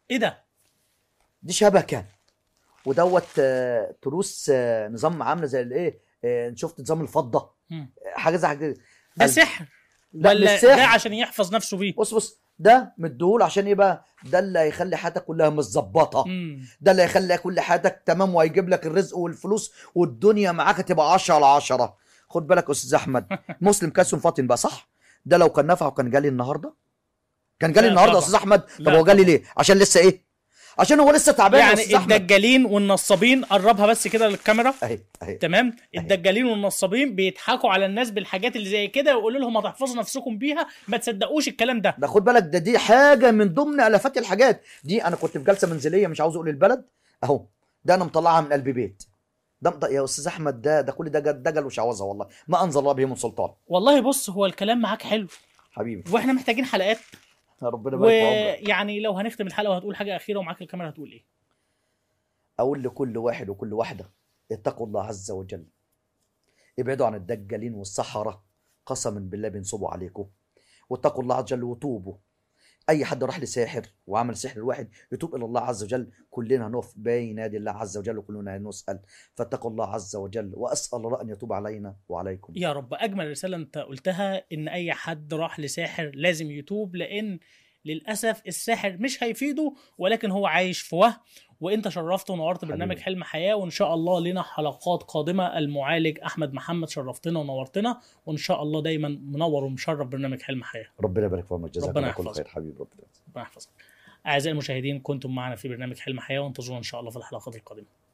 ايه ده دي شبكه ودوت آه، تروس آه، نظام عامله زي الايه آه، شفت نظام الفضه مم. آه، حاجه زي حاجه ده قلب. سحر لا، ولا مش سحر. ده عشان يحفظ نفسه بيه بص بص ده مديهول عشان ايه بقى ده اللي هيخلي حياتك كلها متظبطه مم. ده اللي هيخلي كل حياتك تمام وهيجيب لك الرزق والفلوس والدنيا معاك هتبقى 10 على 10 خد بالك يا استاذ احمد مسلم كاسم فاطن بقى صح ده لو كان نفع وكان جالي النهارده كان جالي لا النهارده يا طبعا. استاذ احمد طب لا هو جالي ليه عشان لسه ايه عشان هو لسه تعبان يا استاذ يعني احمد الدجالين والنصابين قربها بس كده للكاميرا اهي اهي تمام الدجالين والنصابين بيضحكوا على الناس بالحاجات اللي زي كده ويقولوا لهم هتحفظوا نفسكم بيها ما تصدقوش الكلام ده ده خد بالك ده دي حاجه من ضمن الافات الحاجات دي انا كنت في جلسه منزليه مش عاوز اقول البلد اهو ده انا مطلعها من قلب بيت ده مط- يا استاذ احمد ده ده كل ده جد- دجل وشعوذه والله ما انزل الله به من سلطان والله بص هو الكلام معاك حلو حبيبي واحنا محتاجين حلقات ربنا يبارك في عمرك ويعني لو هنختم الحلقه وهتقول حاجه اخيره ومعاك الكاميرا هتقول ايه اقول لكل واحد وكل واحده اتقوا الله عز وجل ابعدوا عن الدجالين والسحره قسما بالله بينصبوا عليكم واتقوا الله عز وجل وتوبوا اي حد راح لساحر وعمل سحر الواحد يتوب الى الله عز وجل كلنا هنقف بين يدي الله عز وجل وكلنا هنسال فاتقوا الله عز وجل واسال الله ان يتوب علينا وعليكم يا رب اجمل رساله انت قلتها ان اي حد راح لساحر لازم يتوب لان للاسف الساحر مش هيفيده ولكن هو عايش في وهم وانت شرفت ونورت برنامج حبيبي. حلم حياه وان شاء الله لنا حلقات قادمه المعالج احمد محمد شرفتنا ونورتنا وان شاء الله دايما منور ومشرف برنامج حلم حياه ربنا يبارك في عمرك جزاك ربنا الله كل يحفظك. خير حبيبي ربنا ربنا يحفظك اعزائي المشاهدين كنتم معنا في برنامج حلم حياه وانتظرونا ان شاء الله في الحلقات القادمه